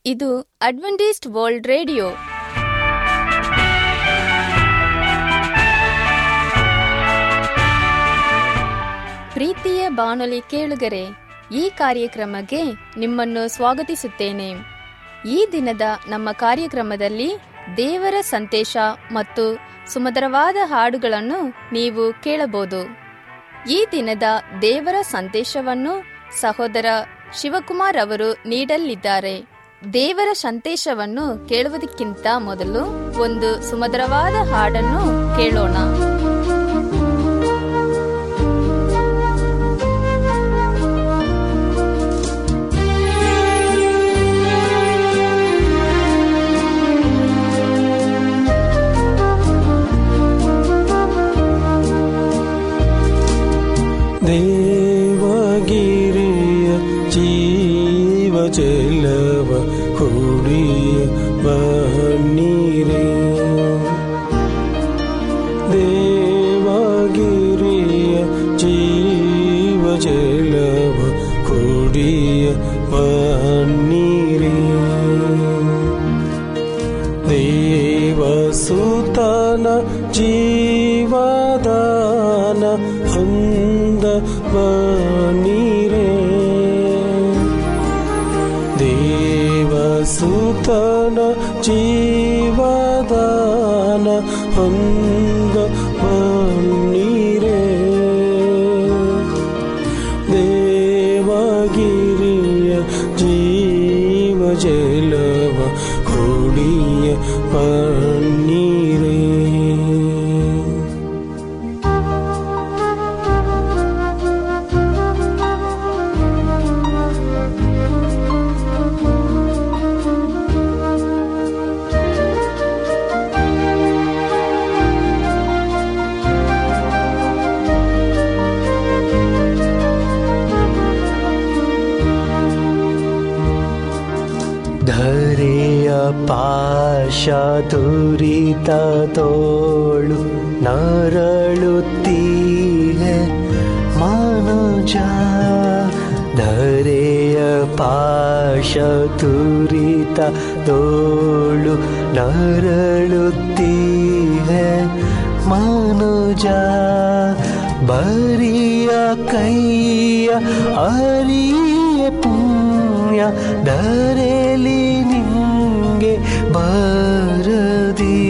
ಇದು Adventist world radio ಪ್ರೀತಿಯ ಬಾನುಲಿ ಕೇಳುಗರೆ ಈ ಕಾರ್ಯಕ್ರಮಕ್ಕೆ ನಿಮ್ಮನ್ನು ಸ್ವಾಗತಿಸುತ್ತೇನೆ ಈ ದಿನದ ನಮ್ಮ ಕಾರ್ಯಕ್ರಮದಲ್ಲಿ ದೇವರ ಸಂದೇಶ ಮತ್ತು ಸುಮಧುರವಾದ ಹಾಡುಗಳನ್ನು ನೀವು ಕೇಳಬಹುದು ಈ ದಿನದ ದೇವರ ಸಂದೇಶವನ್ನು ಸಹೋದರ ಶಿವಕುಮಾರ್ ಅವರು ನೀಡಲಿದ್ದಾರೆ ದೇವರ ಸಂದೇಶವನ್ನು ಕೇಳುವುದಕ್ಕಿಂತ ಮೊದಲು ಒಂದು ಸುಮಧುರವಾದ ಹಾಡನ್ನು ಕೇಳೋಣ ದೇವಗಿರಿಯ ಜೀವ ಜಲವ ಕುಡಿಯ ಬನ್ನೀರೇ ದೇವಗಿರಿಯ ಜೀವ ಜಲವ ಕುಡಿಯ ಬನ್ನೀರೇ ದೇವಸುತನ ಜೀವದಾನ ಹೊಂದ ಬನೀರೆ ದೇವಸುತನ ಜೀವದಾನ ಹೊಂದ ಬನ್ನೀರೆ ದೇವಗಿರಿಯ ಜೀವ ಜಲವ ಕುಡಿಯ ಪನ್ನೀರೇ ಧರೆಯ ಪಾಶ ತುರಿತ ತೋಳು ನರಳುತ್ತೀಹೆ ಮನುಜ ಧರೆಯ ಪಾಶ ತುರಿತ ತೋಳು ನರಳುತ್ತೀಹೆ ಮನುಜ ಬರಿಯ ಕೈಯ ಅರಿಯ ಪುಣ್ಯ ಧರೆಲಿ ನಿಂಗೆ ಬರದಿ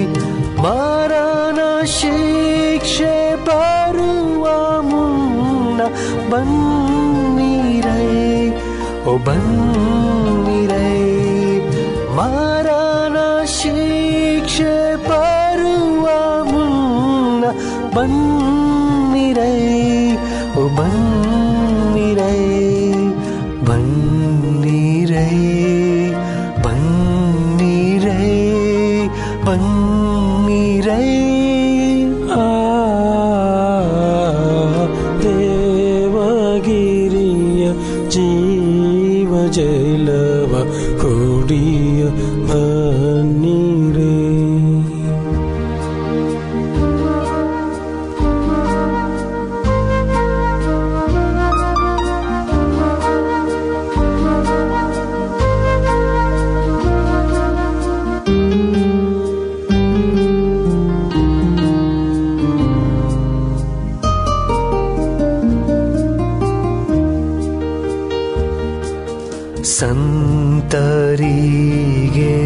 ಮರಣ ಶಿಕ್ಷೆ ಬರುವ ಮುನ್ನ ಬನ್ನಿರೈ ಓ ಬನ್ನಿರೈ ಮರಣ ಶಿಕ್ಷೆ ಬರುವ ಮುನ್ನ ಬನ್ನಿರೈ ಓ ಬನ್ನಿರೈ ಬನ್ನಿರೈ ಬನ್ನಿರೈ ಬನ್ನಿರೈ ಆ ದೇವಗಿರಿಯ ಜೀವ ಜಲವ ಕುಡಿಯ ಬನ್ನಿರೇ ಸಂತರಿಗೆ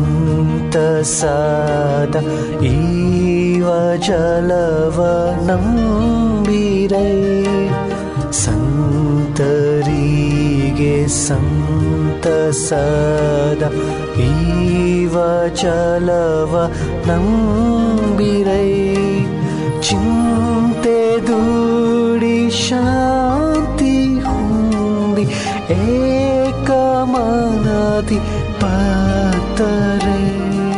ಸಂತಸಾದ ಈವ ಜಲವ ನಂಬಿರೈ ಸಂತರಿಗೆ ಸಂತಸಾದ ಈವ ಜಲವ ನಂಬಿರೈ ಚಿಂತೆ ದೂಡಿ ಶಾಂತಿ ಹೊಂದಿ ಏಕಮನದಿ ಪಾತರೆ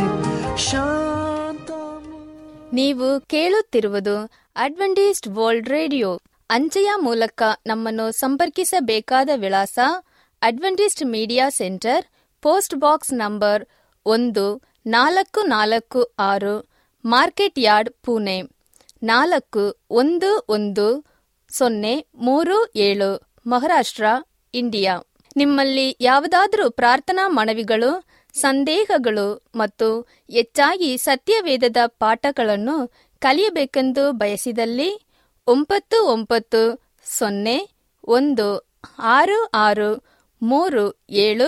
ಶಾಂತ ನೀವು ಕೇಳುತ್ತಿರುವುದು ಅಡ್ವೆಂಟಿಸ್ಟ್ ವರ್ಲ್ಡ್ ರೇಡಿಯೋ ಅಂಚೆಯ ಮೂಲಕ ನಮ್ಮನ್ನು ಸಂಪರ್ಕಿಸಬೇಕಾದ ವಿಳಾಸ Adventist media centre post box number ಒಂದು ನಾಲ್ಕು ನಾಲ್ಕು ಆರು ಮಾರ್ಕೆಟ್ ಯಾರ್ಡ್ ಪುಣೆ ನಾಲ್ಕು ಒಂದು ಒಂದು ಸೊನ್ನೆ ಮೂರು ಏಳು ಮಹಾರಾಷ್ಟ್ರ ಇಂಡಿಯಾ ನಿಮ್ಮಲ್ಲಿ ಯಾವುದಾದರೂ ಪ್ರಾರ್ಥನಾ ಮನವಿಗಳು ಸಂದೇಹಗಳು ಮತ್ತು ಹೆಚ್ಚಾಗಿ ಸತ್ಯವೇದದ ಪಾಠಗಳನ್ನು ಕಲಿಯಬೇಕೆಂದು ಬಯಸಿದಲ್ಲಿ ಒಂಬತ್ತು ಒಂಬತ್ತು ಸೊನ್ನೆ ಒಂದು ಆರು ಆರು ಮೂರು ಏಳು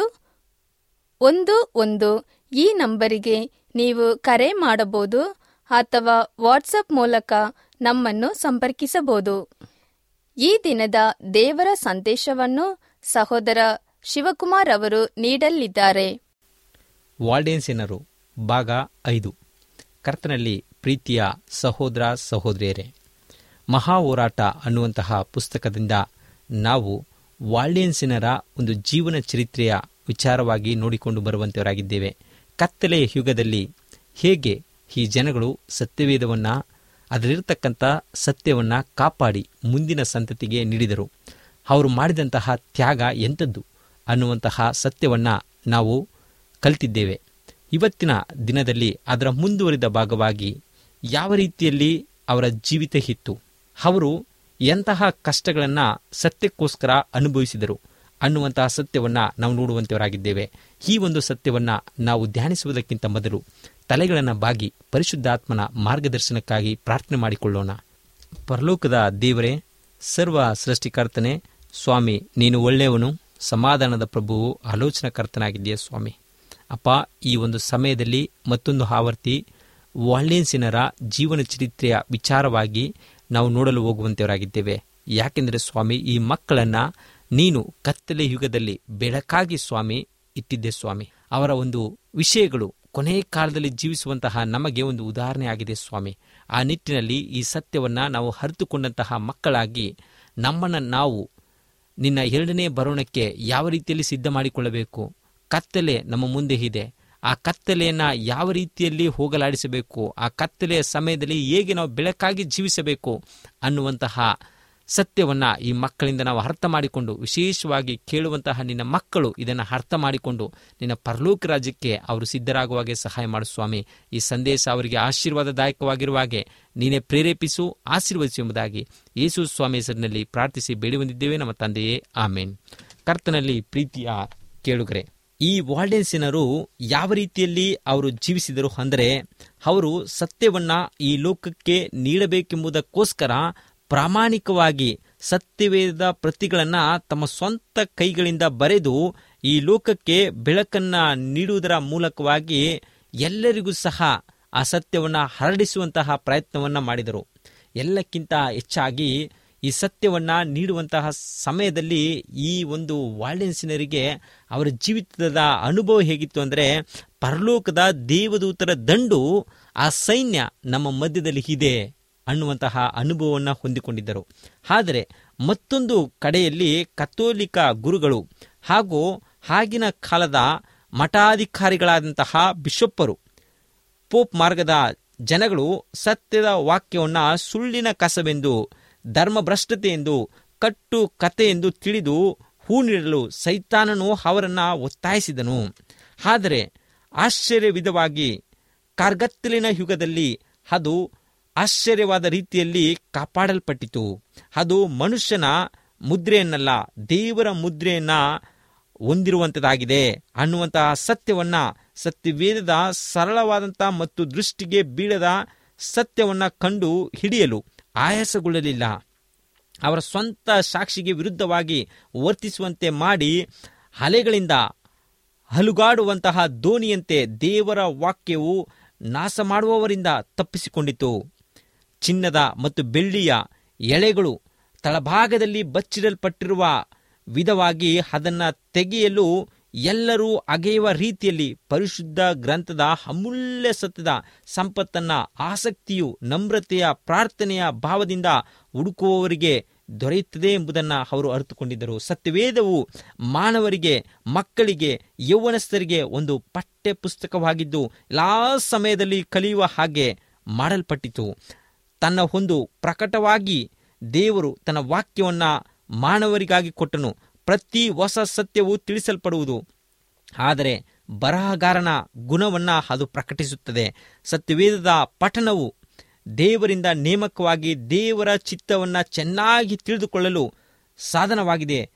ಒಂದು ಒಂದು ಈ ನಂಬರಿಗೆ ನೀವು ಕರೆ ಮಾಡಬಹುದು ಅಥವಾ ವಾಟ್ಸಪ್ ಮೂಲಕ ನಮ್ಮನ್ನು ಸಂಪರ್ಕಿಸಬಹುದು ಈ ದಿನದ ದೇವರ ಸಂದೇಶವನ್ನು ಸಹೋದರ ಶಿವಕುಮಾರ್ ಅವರು ನೀಡಲಿದ್ದಾರೆ ವಾಲ್ಡೇನ್ಸಿನರು ಭಾಗ ಐದು ಕರ್ತನಲ್ಲಿ ಪ್ರೀತಿಯ ಸಹೋದರ ಸಹೋದರಿಯರೇ ಮಹಾ ಹೋರಾಟ ಅನ್ನುವಂತಹ ಪುಸ್ತಕದಿಂದ ನಾವು ವಾಲ್ಡೇನ್ಸಿನರ ಒಂದು ಜೀವನ ಚರಿತ್ರೆಯ ವಿಚಾರವಾಗಿ ನೋಡಿಕೊಂಡು ಬರುವಂತವರಾಗಿದ್ದೇವೆ ಕತ್ತಲೆಯ ಯುಗದಲ್ಲಿ ಹೇಗೆ ಈ ಜನಗಳು ಸತ್ಯವೇದವನ್ನು ಅದರಲ್ಲಿರ್ತಕ್ಕಂಥ ಸತ್ಯವನ್ನು ಕಾಪಾಡಿ ಮುಂದಿನ ಸಂತತಿಗೆ ನೀಡಿದರು ಅವರು ಮಾಡಿದಂತಹ ತ್ಯಾಗ ಎಂಥದ್ದು ಅನ್ನುವಂತಹ ಸತ್ಯವನ್ನು ನಾವು ಕಲಿತಿದ್ದೇವೆ ಇವತ್ತಿನ ದಿನದಲ್ಲಿ ಅದರ ಮುಂದುವರಿದ ಭಾಗವಾಗಿ ಯಾವ ರೀತಿಯಲ್ಲಿ ಅವರ ಜೀವಿತ ಇತ್ತು ಅವರು ಎಂತಹ ಕಷ್ಟಗಳನ್ನು ಸತ್ಯಕ್ಕೋಸ್ಕರ ಅನುಭವಿಸಿದರು ಅನ್ನುವಂತಹ ಸತ್ಯವನ್ನು ನಾವು ನೋಡುವಂತವರಾಗಿದ್ದೇವೆ ಈ ಒಂದು ಸತ್ಯವನ್ನು ನಾವು ಧ್ಯಾನಿಸುವುದಕ್ಕಿಂತ ಮೊದಲು ತಲೆಗಳನ್ನು ಬಾಗಿ ಪರಿಶುದ್ಧಾತ್ಮನ ಮಾರ್ಗದರ್ಶನಕ್ಕಾಗಿ ಪ್ರಾರ್ಥನೆ ಮಾಡಿಕೊಳ್ಳೋಣ ಪರಲೋಕದ ದೇವರೇ ಸರ್ವ ಸೃಷ್ಟಿಕರ್ತನೆ ಸ್ವಾಮಿ ನೀನು ಒಳ್ಳೆಯವನು ಸಮಾಧಾನದ ಪ್ರಭುವು ಆಲೋಚನಾಕರ್ತನಾಗಿದೆಯಾ ಸ್ವಾಮಿ ಅಪ್ಪ ಈ ಒಂದು ಸಮಯದಲ್ಲಿ ಮತ್ತೊಂದು ಆವರ್ತಿ ವಾಲ್ಡೇನ್ಸಿನರ ಜೀವನ ಚರಿತ್ರೆಯ ವಿಚಾರವಾಗಿ ನಾವು ನೋಡಲು ಹೋಗುವಂತವರಾಗಿದ್ದೇವೆ ಯಾಕೆಂದರೆ ಸ್ವಾಮಿ ಈ ಮಕ್ಕಳನ್ನ ನೀನು ಕತ್ತಲೆ ಯುಗದಲ್ಲಿ ಬೆಳಕಾಗಿ ಸ್ವಾಮಿ ಇಟ್ಟಿದ್ದೆ ಸ್ವಾಮಿ ಅವರ ಒಂದು ವಿಷಯಗಳು ಕೊನೆಯ ಕಾಲದಲ್ಲಿ ಜೀವಿಸುವಂತಹ ನಮಗೆ ಒಂದು ಉದಾಹರಣೆ ಆಗಿದೆ ಸ್ವಾಮಿ ಆ ನಿಟ್ಟಿನಲ್ಲಿ ಈ ಸತ್ಯವನ್ನ ನಾವು ಅರಿತುಕೊಂಡಂತಹ ಮಕ್ಕಳಾಗಿ ನಮ್ಮನ್ನು ನಾವು ನಿನ್ನ ಎರಡನೇ ಬರೋಣಕ್ಕೆ ಯಾವ ರೀತಿಯಲ್ಲಿ ಸಿದ್ಧ ಮಾಡಿಕೊಳ್ಳಬೇಕು ಕತ್ತಲೆ ನಮ್ಮ ಮುಂದೆ ಇದೆ ಆ ಕತ್ತಲೆಯನ್ನ ಯಾವ ರೀತಿಯಲ್ಲಿ ಹೋಗಲಾಡಿಸಬೇಕು ಆ ಕತ್ತಲೆಯ ಸಮಯದಲ್ಲಿ ಹೇಗೆ ನಾವು ಬೆಳಕಾಗಿ ಜೀವಿಸಬೇಕು ಅನ್ನುವಂತಹ ಸತ್ಯವನ್ನ ಈ ಮಕ್ಕಳಿಂದ ನಾವು ಅರ್ಥ ಮಾಡಿಕೊಂಡು ವಿಶೇಷವಾಗಿ ಕೇಳುವಂತಹ ನಿನ್ನ ಮಕ್ಕಳು ಇದನ್ನು ಅರ್ಥ ಮಾಡಿಕೊಂಡು ನಿನ್ನ ಪರಲೋಕ ರಾಜ್ಯಕ್ಕೆ ಅವರು ಸಿದ್ಧರಾಗುವಾಗೆ ಸಹಾಯ ಮಾಡು ಸ್ವಾಮಿ ಈ ಸಂದೇಶ ಅವರಿಗೆ ಆಶೀರ್ವಾದದಾಯಕವಾಗಿರುವಾಗೆ ನೀನೇ ಪ್ರೇರೇಪಿಸು ಆಶೀರ್ವದಿಸು ಎಂಬುದಾಗಿ ಯೇಸು ಸ್ವಾಮಿ ಹೆಸರಿನಲ್ಲಿ ಪ್ರಾರ್ಥಿಸಿ ಬೇಡಿ ಬಂದಿದ್ದೇವೆ ನಮ್ಮ ತಂದೆಯೇ ಆಮೇನ್ ಕರ್ತನಲ್ಲಿ ಪ್ರೀತಿಯ ಕೇಳುಗರೆ ಈ ವಾಲ್ಡೆನ್ಸಿನರು ಯಾವ ರೀತಿಯಲ್ಲಿ ಅವರು ಜೀವಿಸಿದರು ಅಂದರೆ ಅವರು ಸತ್ಯವನ್ನ ಈ ಲೋಕಕ್ಕೆ ನೀಡಬೇಕೆಂಬುದಕ್ಕೋಸ್ಕರ ಪ್ರಾಮಾಣಿಕವಾಗಿ ಸತ್ಯವೇದ ಪ್ರತಿಗಳನ್ನ ತಮ್ಮ ಸ್ವಂತ ಕೈಗಳಿಂದ ಬರೆದು ಈ ಲೋಕಕ್ಕೆ ಬೆಳಕನ್ನ ನೀಡುವುದರ ಮೂಲಕವಾಗಿ ಎಲ್ಲರಿಗೂ ಸಹ ಆ ಸತ್ಯವನ್ನ ಹರಡಿಸುವಂತಹ ಪ್ರಯತ್ನವನ್ನ ಮಾಡಿದರು ಎಲ್ಲಕ್ಕಿಂತ ಹೆಚ್ಚಾಗಿ ಈ ಸತ್ಯವನ್ನ ನೀಡುವಂತಹ ಸಮಯದಲ್ಲಿ ಈ ಒಂದು ವಾಲ್ಡೆನ್ಸಿನರಿಗೆ ಅವರ ಜೀವಿತದ ಅನುಭವ ಹೇಗಿತ್ತು ಅಂದರೆ ಪರಲೋಕದ ದೇವದೂತರ ದಂಡು ಆ ಸೈನ್ಯ ನಮ್ಮ ಮಧ್ಯದಲ್ಲಿ ಇದೆ ಅನ್ನುವಂತಹ ಅನುಭವವನ್ನು ಹೊಂದಿಕೊಂಡಿದ್ದರು ಆದರೆ ಮತ್ತೊಂದು ಕಡೆಯಲ್ಲಿ ಕಥೋಲಿಕ ಗುರುಗಳು ಹಾಗೂ ಆಗಿನ ಕಾಲದ ಮಠಾಧಿಕಾರಿಗಳಾದಂತಹ ಬಿಷಪ್ಪರು ಪೋಪ್ ಮಾರ್ಗದ ಜನಗಳು ಸತ್ಯದ ವಾಕ್ಯವನ್ನು ಸುಳ್ಳಿನ ಕಸವೆಂದು ಧರ್ಮಭ್ರಷ್ಟತೆ ಎಂದು ಕಟ್ಟು ಕತೆ ಎಂದು ತಿಳಿದು ಹೂ ನೀಡಲು ಸೈತಾನನು ಅವರನ್ನ ಒತ್ತಾಯಿಸಿದನು ಆದರೆ ಆಶ್ಚರ್ಯವಿಧವಾಗಿ ಕಾರ್ಗತ್ತಲಿನ ಯುಗದಲ್ಲಿ ಅದು ಆಶ್ಚರ್ಯವಾದ ರೀತಿಯಲ್ಲಿ ಕಾಪಾಡಲ್ಪಟ್ಟಿತು ಅದು ಮನುಷ್ಯನ ಮುದ್ರೆಯನ್ನಲ್ಲ ದೇವರ ಮುದ್ರೆಯನ್ನ ಹೊಂದಿರುವಂಥದ್ದಾಗಿದೆ ಅನ್ನುವಂತಹ ಸತ್ಯವನ್ನ ಸತ್ಯವೇದದ ಸರಳವಾದಂತಹ ಮತ್ತು ದೃಷ್ಟಿಗೆ ಬೀಳದ ಸತ್ಯವನ್ನ ಕಂಡು ಹಿಡಿಯಲು ಆಯಾಸಗೊಳ್ಳಲಿಲ್ಲ ಅವರ ಸ್ವಂತ ಸಾಕ್ಷಿಗೆ ವಿರುದ್ಧವಾಗಿ ವರ್ತಿಸುವಂತೆ ಮಾಡಿ ಅಲೆಗಳಿಂದ ಹಲುಗಾಡುವಂತಹ ದೋಣಿಯಂತೆ ದೇವರ ವಾಕ್ಯವು ನಾಶ ಮಾಡುವವರಿಂದ ತಪ್ಪಿಸಿಕೊಂಡಿತು ಚಿನ್ನದ ಮತ್ತು ಬೆಳ್ಳಿಯ ಎಳೆಗಳು ತಳಭಾಗದಲ್ಲಿ ಬಚ್ಚಿಡಲ್ಪಟ್ಟಿರುವ ವಿಧವಾಗಿ ಅದನ್ನು ತೆಗೆಯಲು ಎಲ್ಲರೂ ಅಗೆಯುವ ರೀತಿಯಲ್ಲಿ ಪರಿಶುದ್ಧ ಗ್ರಂಥದ ಅಮೂಲ್ಯ ಸತ್ಯದ ಸಂಪತ್ತನ್ನ ಆಸಕ್ತಿಯು ನಮ್ರತೆಯ ಪ್ರಾರ್ಥನೆಯ ಭಾವದಿಂದ ಹುಡುಕುವವರಿಗೆ ದೊರೆಯುತ್ತದೆ ಎಂಬುದನ್ನು ಅವರು ಅರಿತುಕೊಂಡಿದ್ದರು ಸತ್ಯವೇದವು ಮಾನವರಿಗೆ ಮಕ್ಕಳಿಗೆ ಯೌವನಸ್ಥರಿಗೆ ಒಂದು ಪಠ್ಯ ಪುಸ್ತಕವಾಗಿದ್ದು ಎಲ್ಲಾ ಸಮಯದಲ್ಲಿ ಕಲಿಯುವ ಹಾಗೆ ಮಾಡಲ್ಪಟ್ಟಿತು ತನ್ನ ಒಂದು ಪ್ರಕಟವಾಗಿ ದೇವರು ತನ್ನ ವಾಕ್ಯವನ್ನ ಮಾನವರಿಗಾಗಿ ಕೊಟ್ಟನು ಪ್ರತಿ ಹೊಸ ಸತ್ಯವು ತಿಳಿಸಲ್ಪಡುವುದು ಆದರೆ ಬರಹಗಾರನ ಗುಣವನ್ನ ಅದು ಪ್ರಕಟಿಸುತ್ತದೆ ಸತ್ಯವೇದದ ಪಠಣವು ದೇವರಿಂದ ನೇಮಕವಾಗಿ ದೇವರ ಚಿತ್ತವನ್ನ ಚೆನ್ನಾಗಿ ತಿಳಿದುಕೊಳ್ಳಲು ಸಾಧನವಾಗಿದೆ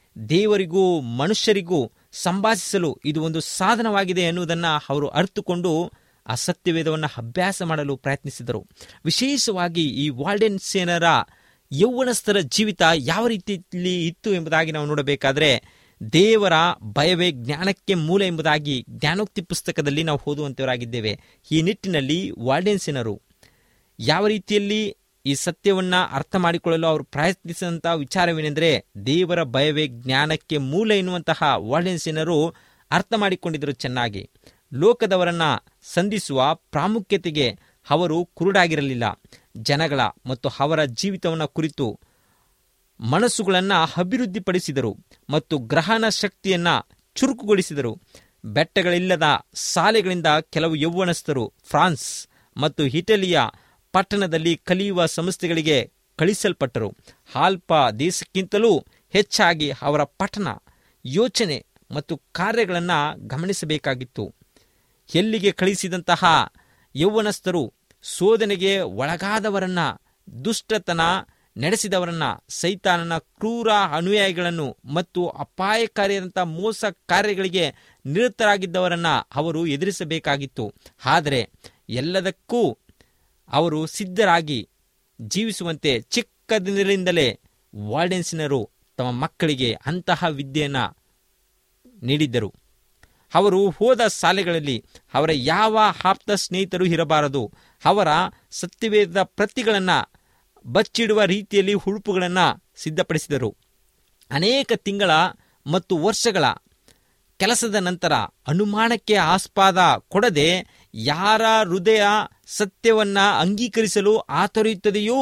ದೇವರಿಗೂ ಮನುಷ್ಯರಿಗೂ ಸಂಭಾಷಿಸಲು ಇದು ಒಂದು ಸಾಧನವಾಗಿದೆ ಎನ್ನುವುದನ್ನು ಅವರು ಅರ್ಥಕೊಂಡು ಆ ಸತ್ಯವೇದವನ್ನು ಅಭ್ಯಾಸ ಮಾಡಲು ಪ್ರಯತ್ನಿಸಿದರು ವಿಶೇಷವಾಗಿ ಈ ವಾಲ್ಡೆನ್ ಸೇನರ ಯೌವನಸ್ಥರ ಜೀವಿತ ಯಾವ ರೀತಿಯಲ್ಲಿ ಇತ್ತು ಎಂಬುದಾಗಿ ನಾವು ನೋಡಬೇಕಾದ್ರೆ ದೇವರ ಭಯವೇ ಜ್ಞಾನಕ್ಕೆ ಮೂಲ ಎಂಬುದಾಗಿ ಜ್ಞಾನೋಕ್ತಿ ಪುಸ್ತಕದಲ್ಲಿ ನಾವು ಓದುವಂತವರಾಗಿದ್ದೇವೆ ಈ ನಿಟ್ಟಿನಲ್ಲಿ ವಾಲ್ಡೆನ್ಸಿನರು ಯಾವ ರೀತಿಯಲ್ಲಿ ಈ ಸತ್ಯವನ್ನ ಅರ್ಥ ಮಾಡಿಕೊಳ್ಳಲು ಅವರು ಪ್ರಯತ್ನಿಸಿದಂತಹ ವಿಚಾರವೇನೆಂದರೆ ದೇವರ ಭಯವೇ ಜ್ಞಾನಕ್ಕೆ ಮೂಲ ಎನ್ನುವಂತಹ ವಾಲ್ಡೆನ್ಸಿನರು ಅರ್ಥ ಮಾಡಿಕೊಂಡಿದ್ದರು ಚೆನ್ನಾಗಿ ಲೋಕದವರನ್ನ ಸಂಧಿಸುವ ಪ್ರಾಮುಖ್ಯತೆಗೆ ಅವರು ಕುರುಡಾಗಿರಲಿಲ್ಲ ಜನಗಳ ಮತ್ತು ಅವರ ಜೀವಿತವನ್ನ ಕುರಿತು ಮನಸ್ಸುಗಳನ್ನು ಅಭಿವೃದ್ಧಿಪಡಿಸಿದರು ಮತ್ತು ಗ್ರಹಣ ಶಕ್ತಿಯನ್ನ ಚುರುಕುಗೊಳಿಸಿದರು ಬೆಟ್ಟಗಳಿಲ್ಲದ ಶಾಲೆಗಳಿಂದ ಕೆಲವು ಯೌವನಸ್ಥರು ಫ್ರಾನ್ಸ್ ಮತ್ತು ಇಟಲಿಯ ಪಟ್ಟಣದಲ್ಲಿ ಕಲಿಯುವ ಸಂಸ್ಥೆಗಳಿಗೆ ಕಳಿಸಲ್ಪಟ್ಟರು ಆಲ್ಪ ದೇಶಕ್ಕಿಂತಲೂ ಹೆಚ್ಚಾಗಿ ಅವರ ಪಠಣ ಯೋಚನೆ ಮತ್ತು ಕಾರ್ಯಗಳನ್ನು ಗಮನಿಸಬೇಕಾಗಿತ್ತು ಎಲ್ಲಿಗೆ ಕಳಿಸಿದಂತಹ ಯೌವನಸ್ಥರು ಶೋಧನೆಗೆ ಒಳಗಾದವರನ್ನ ದುಷ್ಟತನ ನಡೆಸಿದವರನ್ನ ಸೈತಾನನ ಕ್ರೂರ ಅನುಯಾಯಿಗಳನ್ನು ಮತ್ತು ಅಪಾಯಕಾರಿಯಾದಂಥ ಮೋಸ ಕಾರ್ಯಗಳಿಗೆ ನಿರತರಾಗಿದ್ದವರನ್ನ ಅವರು ಎದುರಿಸಬೇಕಾಗಿತ್ತು ಆದರೆ ಎಲ್ಲದಕ್ಕೂ ಅವರು ಸಿದ್ಧರಾಗಿ ಜೀವಿಸುವಂತೆ ಚಿಕ್ಕದಿನದಿಂದಲೇ ವಾರ್ಡೆನ್ಸಿನರು ತಮ್ಮ ಮಕ್ಕಳಿಗೆ ಅಂತಹ ವಿದ್ಯೆಯನ್ನು ನೀಡಿದ್ದರು ಅವರು ಹೋದ ಶಾಲೆಗಳಲ್ಲಿ ಅವರ ಯಾವ ಆಪ್ತ ಸ್ನೇಹಿತರು ಇರಬಾರದು ಅವರ ಸತ್ಯವೇದ ಪ್ರತಿಗಳನ್ನು ಬಚ್ಚಿಡುವ ರೀತಿಯಲ್ಲಿ ಹುಳುಪುಗಳನ್ನು ಸಿದ್ಧಪಡಿಸಿದರು ಅನೇಕ ತಿಂಗಳ ಮತ್ತು ವರ್ಷಗಳ ಕೆಲಸದ ನಂತರ ಅನುಮಾನಕ್ಕೆ ಆಸ್ಪಾದ ಕೊಡದೆ ಯಾರ ಹೃದಯ ಸತ್ಯವನ್ನ ಅಂಗೀಕರಿಸಲು ಆತೊರೆಯುತ್ತದೆಯೋ